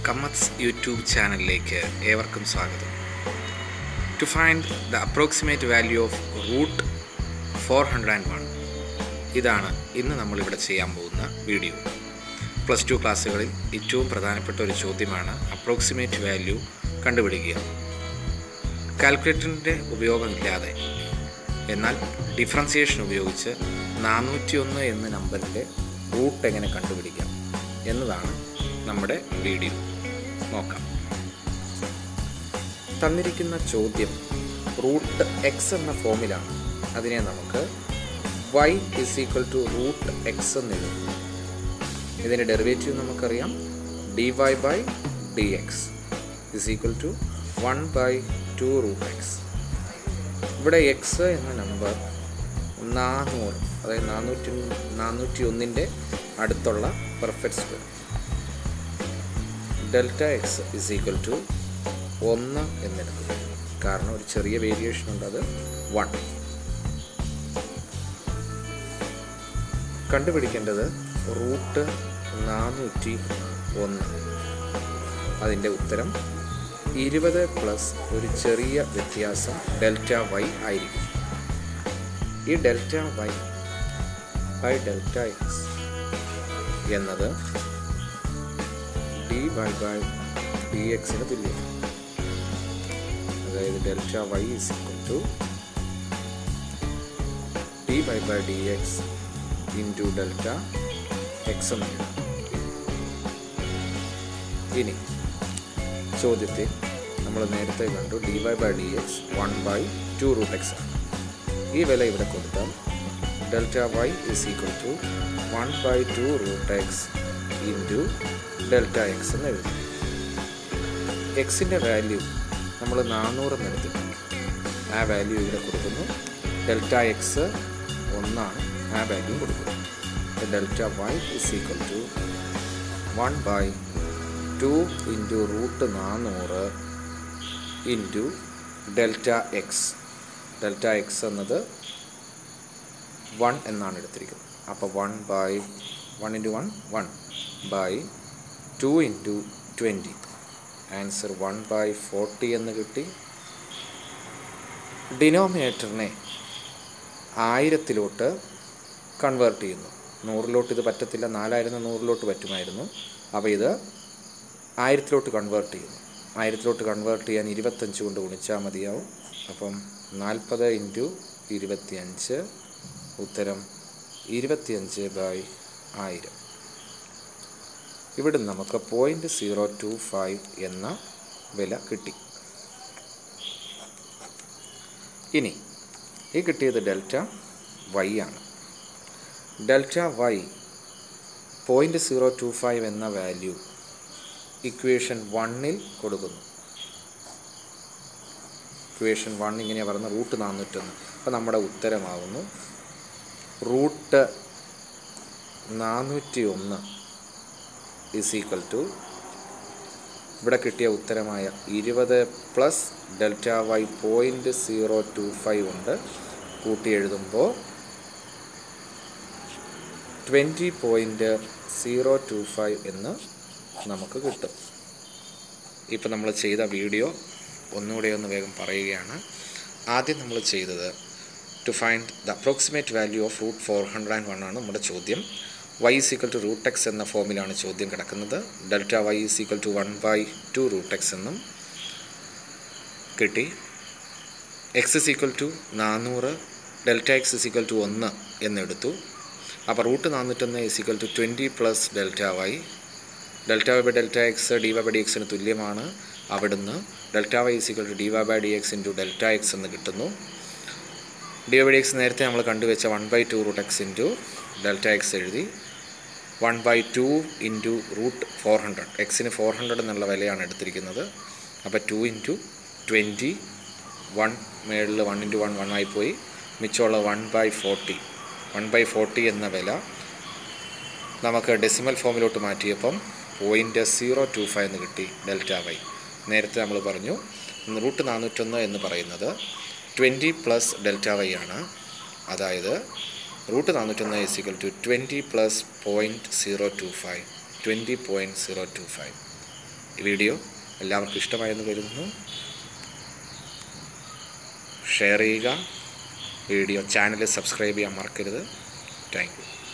കമ്മത്സ് YouTube ചാനലിലേക്ക് ഏവർക്കും സ്വാഗതം to find the approximate value of root four hundred and one ഇതാണ് ഇന്ന് നമ്മളിവിടെ ചെയ്യാൻ പോകുന്ന വീഡിയോ പ്ലസ് ടു ക്ലാസ്സുകളിൽ ഏറ്റവും പ്രധാനപ്പെട്ട ഒരു ചോദ്യമാണ് അപ്രോക്സിമേറ്റ് വാല്യൂ കണ്ടുപിടിക്കുക കാൽക്കുലേറ്ററിൻ്റെ ഉപയോഗമില്ലാതെ എന്നാൽ ഡിഫറൻസിയേഷൻ ഉപയോഗിച്ച് നാനൂറ്റി ഒന്ന് എന്ന നമ്പറിൻ്റെ റൂട്ട് എങ്ങനെ കണ്ടുപിടിക്കാം എന്നതാണ് നമ്മുടെ വീഡിയോ നോക്കാം തന്നിരിക്കുന്ന ചോദ്യം റൂട്ട് എക്സ് എന്ന ഫോമിലാണ് അതിനെ നമുക്ക് y is equal to root x എന്ന് എഴുതും ഇതിൻ്റെ ഡെറിവേറ്റീവ് നമുക്കറിയാം d y by d x is equal to one by two root x ഇവിടെ എക്സ് എന്ന നമ്പർ നാനൂറ് അതായത് നാനൂറ്റി നാനൂറ്റി ഒന്നിൻ്റെ അടുത്തുള്ള perfect square delta x is equal to ഒന്ന് എന്നെടുക്കും കാരണം ഒരു ചെറിയ വേരിയേഷൻ ഉണ്ട് അത് വൺ കണ്ടുപിടിക്കേണ്ടത് റൂട്ട് നാനൂറ്റി ഒന്ന് അതിൻ്റെ ഉത്തരം ഇരുപത് പ്ലസ് ഒരു ചെറിയ വ്യത്യാസം ഡെൽറ്റ വൈ ആയിരിക്കും ഈ delta y by delta x എന്നത് ഡി വൈ ബൈ ഡി എക്സിന് തുല്യം അതായത് delta y is equal to d y by d x into delta x എന്ന് എഴുതാം ഇനി ചോദ്യത്തിൽ നമ്മൾ നേരത്തെ കണ്ടു d y by d x one by two root x ആണ് ഈ വില ഇവിടെ കൊടുത്താൽ delta y is equal to one by two root x into delta x എന്ന് എഴുതും എക്സിൻ്റെ വാല്യൂ നമ്മൾ നാനൂറെന്ന് എടുത്തിട്ടുണ്ട് ആ വാല്യൂ ഇവിടെ കൊടുക്കുന്നു ഡെൽറ്റ എക്സ് ഒന്നാണ് ആ വാല്യൂ കൊടുക്കുന്നത് delta y is equal to one by two into root നാനൂറ് into delta x delta x എന്നത് വൺ എന്നാണ് എടുത്തിരിക്കുന്നത് അപ്പോൾ one by one into one one by two into twenty answer one by forty എന്ന് കിട്ടി ഡിനോമിനേറ്ററിനെ ആയിരത്തിലോട്ട് convert ചെയ്യുന്നു നൂറിലോട്ട് ഇത് പറ്റത്തില്ല നാലായിരുന്നു നൂറിലോട്ട് പറ്റുമായിരുന്നു അപ്പോൾ ഇത് ആയിരത്തിലോട്ട് കൺവേർട്ട് ചെയ്യുന്നു ആയിരത്തിലോട്ട് കൺവേർട്ട് ചെയ്യാൻ ഇരുപത്തഞ്ച് കൊണ്ട് ഗുണിച്ചാൽ മതിയാവും അപ്പം നാൽപ്പത് ഇൻറ്റു ഇരുപത്തിയഞ്ച് ഉത്തരം ഇരുപത്തിയഞ്ച് ബൈ ആയിരം ഇവിടെ നമുക്ക് പോയിൻറ്റ് സീറോ ടു ഫൈവ് എന്ന വില കിട്ടി ഇനി ഈ കിട്ടിയത് ഡെൽറ്റ വൈ ആണ് delta y point zero two five എന്ന വാല്യൂ ഇക്വേഷൻ വണ്ണിൽ കൊടുക്കുന്നു ഇക്വേഷൻ വൺ ഇങ്ങനെയാണ് പറയുന്നത് റൂട്ട് നാനൂറ്റൊന്ന് അപ്പോൾ നമ്മുടെ ഉത്തരമാകുന്നു റൂട്ട് നാനൂറ്റി ഒന്ന് ഇസ് ഈക്വൽ ടു ഇവിടെ കിട്ടിയ ഉത്തരമായ ഇരുപത് plus delta y point zero two five ഉണ്ട് കൂട്ടി എഴുതുമ്പോൾ twenty point zero two five എന്ന് നമുക്ക് കിട്ടും ഇപ്പം നമ്മൾ ചെയ്ത വീഡിയോ ഒന്നുകൂടെ ഒന്ന് വേഗം പറയുകയാണ് ആദ്യം നമ്മൾ ചെയ്തത് to find the approximate value of root four hundred and one ആണ് നമ്മുടെ ചോദ്യം y is equal to root x എന്ന ഫോമിലാണ് ചോദ്യം കിടക്കുന്നത് delta y is equal to one by two root x എന്നും കിട്ടി എക്സ് ഇസ് ഈക്വൽ ടു നാനൂറ് delta x is equal to ഒന്ന് എന്നെടുത്തു അപ്പോൾ റൂട്ട് നാനൂറ്റൊന്ന് is equal to twenty plus delta y delta y by delta x d y by d എക്സിന് തുല്യമാണ് അവിടുന്ന് delta y is equal to d y by d x into delta x എന്ന് കിട്ടുന്നു d y by d x നേരത്തെ നമ്മൾ കണ്ടുവച്ച one by two root x into delta x എഴുതി one by two into root four hundred എക്സിന് four hundred എന്നുള്ള വിലയാണ് എടുത്തിരിക്കുന്നത് അപ്പോൾ ടു ഇൻറ്റു ട്വൻറ്റി വൺ മേളിൽ വൺ ഇൻറ്റു വൺ വൺ ആയിപ്പോയി മിച്ചമുള്ള one by forty one by forty എന്ന വില നമുക്ക് ഡെസിമൽ ഫോമിലോട്ട് മാറ്റിയപ്പം പോയിൻറ്റ് സീറോ ടു ഫൈവ് എന്ന് കിട്ടി ഡെൽറ്റ വൈ നേരത്തെ നമ്മൾ പറഞ്ഞു റൂട്ട് നാനൂറ്റൊന്ന് എന്ന് പറയുന്നത് ട്വൻറ്റി പ്ലസ് ഡെൽറ്റ വൈ ആണ് അതായത് റൂട്ട് നാനൂറ്റൊന്ന് is equal to twenty plus point zero two five twenty point zero two five ഈ വീഡിയോ എല്ലാവർക്കും ഇഷ്ടമായെന്ന് കരുതുന്നു ഷെയർ ചെയ്യുക വീഡിയോ ചാനൽ സബ്സ്ക്രൈബ് ചെയ്യാൻ മറക്കരുത് താങ്ക് യു